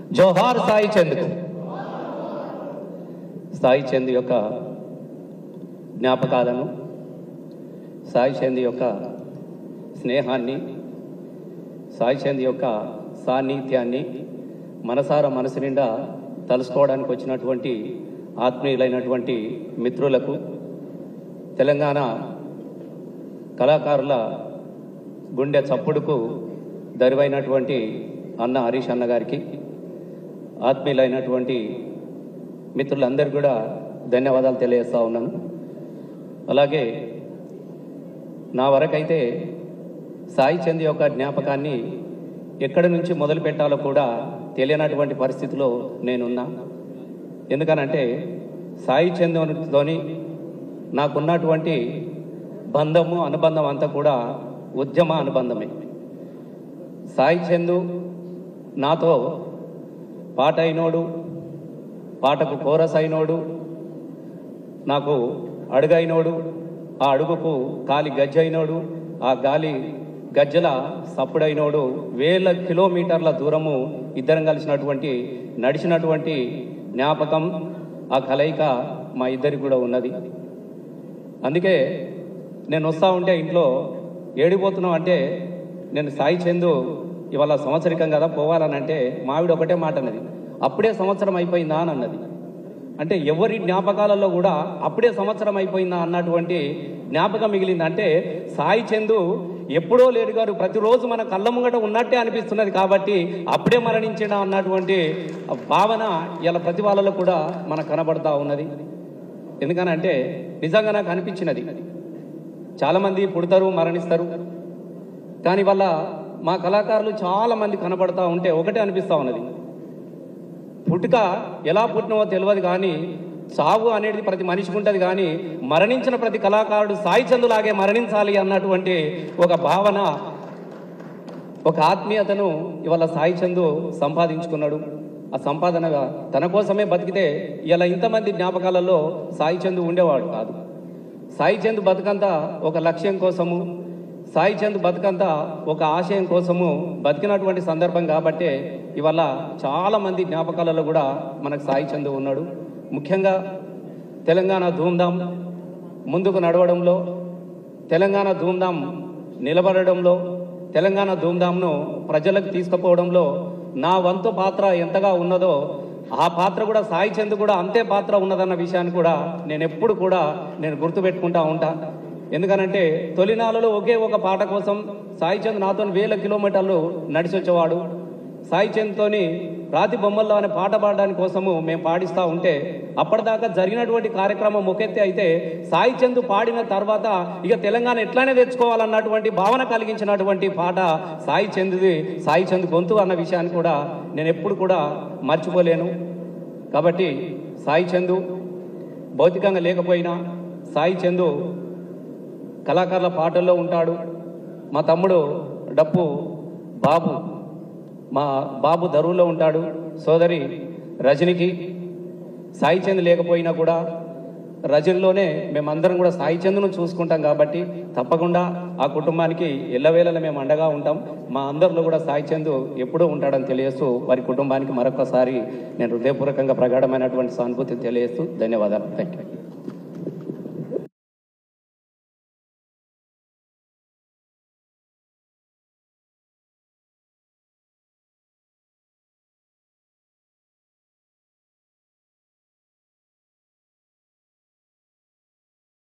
జోహార్ సాయి చంద్కు సాయి చంద్ యొక్క జ్ఞాపకాలను సాయి చంద్ యొక్క స్నేహాన్ని సాయి చంద్ యొక్క సాన్నిధ్యాన్ని మనసార మనసు నిండా తలుసుకోవడానికి వచ్చినటువంటి ఆత్మీయులైనటువంటి మిత్రులకు తెలంగాణ కళాకారుల గుండె చప్పుడుకు దరివైనటువంటి అన్న హరీష్ అన్న గారికి ఆత్మీయులైనటువంటి మిత్రులందరికీ కూడా ధన్యవాదాలు తెలియజేస్తా ఉన్నాను అలాగే నా వరకైతే సాయి చంద్ యొక్క జ్ఞాపకాన్ని ఎక్కడి నుంచి మొదలు పెట్టాలో కూడా తెలియనటువంటి పరిస్థితిలో నేనున్నా ఎందుకనంటే సాయి చంద్తోని నాకున్నటువంటి బంధము అనుబంధం అంతా కూడా ఉద్యమ అనుబంధమే సాయి చందు నాతో పాట అయినోడు పాటకు కోరస్ అయినోడు నాకు అడుగైనోడు ఆ అడుగుకు కాలి గజ్జ అయినోడు ఆ గాలి గజ్జల సప్పుడైనోడు వేల కిలోమీటర్ల దూరము ఇద్దరం కలిసినటువంటి నడిచినటువంటి జ్ఞాపకం ఆ కలయిక మా ఇద్దరికి కూడా ఉన్నది అందుకే నేను వస్తా ఉంటే ఇంట్లో ఏడిపోతున్నావు అంటే నేను సాయి చందు ఇవాళ సంవత్సరికం కదా పోవాలని అంటే మావిడ ఒకటే మాట అన్నది అప్పుడే సంవత్సరం అయిపోయిందా అని అన్నది అంటే ఎవరి జ్ఞాపకాలలో కూడా అప్పుడే సంవత్సరం అయిపోయిందా అన్నటువంటి జ్ఞాపకం మిగిలింది అంటే సాయి చందు ఎప్పుడో లేడు గారు ప్రతిరోజు మన కళ్ళ ముంగట ఉన్నట్టే అనిపిస్తున్నది కాబట్టి అప్పుడే మరణించిన అన్నటువంటి భావన ఇలా ప్రతి వాళ్ళలో కూడా మనకు కనబడతా ఉన్నది ఎందుకనంటే నిజంగా నాకు అనిపించినది చాలామంది పుడతారు మరణిస్తారు కానీ వల్ల మా కళాకారులు చాలా మంది కనబడతా ఉంటే ఒకటే అనిపిస్తూ ఉన్నది పుట్టుక ఎలా పుట్టినవో తెలియదు కానీ సావు అనేది ప్రతి మనిషికి ఉంటుంది కానీ మరణించిన ప్రతి కళాకారుడు సాయి చందులాగే మరణించాలి అన్నటువంటి ఒక భావన ఒక ఆత్మీయతను ఇవాళ సాయి చందు సంపాదించుకున్నాడు ఆ సంపాదన తన కోసమే బతికితే ఇలా ఇంతమంది జ్ఞాపకాలలో సాయి చందు ఉండేవాడు కాదు సాయి చంద్ బతుకంతా ఒక లక్ష్యం కోసము సాయి చంద్ బతుకంతా ఒక ఆశయం కోసము బతికినటువంటి సందర్భం కాబట్టే ఇవాళ చాలా మంది జ్ఞాపకాలలో కూడా మనకు సాయి చంద్ ఉన్నాడు ముఖ్యంగా తెలంగాణ ధూమ్ధాం ముందుకు నడవడంలో తెలంగాణ ధూమ్ధాం నిలబడడంలో తెలంగాణ ధూమ్ధాంను ప్రజలకు తీసుకుపోవడంలో నా వంతు పాత్ర ఎంతగా ఉన్నదో ఆ పాత్ర కూడా సాయి చంద్ కూడా అంతే పాత్ర ఉన్నదన్న విషయాన్ని కూడా నేను ఎప్పుడు కూడా నేను గుర్తుపెట్టుకుంటా ఉంటా ఎందుకనంటే తొలినాలలో ఒకే ఒక పాట కోసం సాయి చంద్ నాతో వేల కిలోమీటర్లు నడిచి వచ్చేవాడు సాయి చంద్తోని రాతి బొమ్మల్లో అనే పాట పాడడానికి కోసము మేము పాడిస్తూ ఉంటే అప్పటిదాకా జరిగినటువంటి కార్యక్రమం ఒకెత్తే అయితే సాయి చంద్ పాడిన తర్వాత ఇక తెలంగాణ ఎట్లానే తెచ్చుకోవాలన్నటువంటి భావన కలిగించినటువంటి పాట సాయి చంద్ది సాయి చంద్ గొంతు అన్న విషయాన్ని కూడా నేను ఎప్పుడు కూడా మర్చిపోలేను కాబట్టి సాయి చందు భౌతికంగా లేకపోయినా సాయి చందు కళాకారుల పాటల్లో ఉంటాడు మా తమ్ముడు డప్పు బాబు మా బాబు దరువులో ఉంటాడు సోదరి రజనికి సాయి చంద్ లేకపోయినా కూడా రజనిలోనే మేమందరం కూడా సాయి చంద్ను చూసుకుంటాం కాబట్టి తప్పకుండా ఆ కుటుంబానికి ఎల్లవేళలా మేము అండగా ఉంటాం మా అందరిలో కూడా సాయి చంద్ ఎప్పుడూ ఉంటాడని తెలియజేస్తూ వారి కుటుంబానికి మరొకసారి నేను హృదయపూర్వకంగా ప్రగాఢమైనటువంటి సానుభూతి తెలియజేస్తూ ధన్యవాదాలు థ్యాంక్ యూ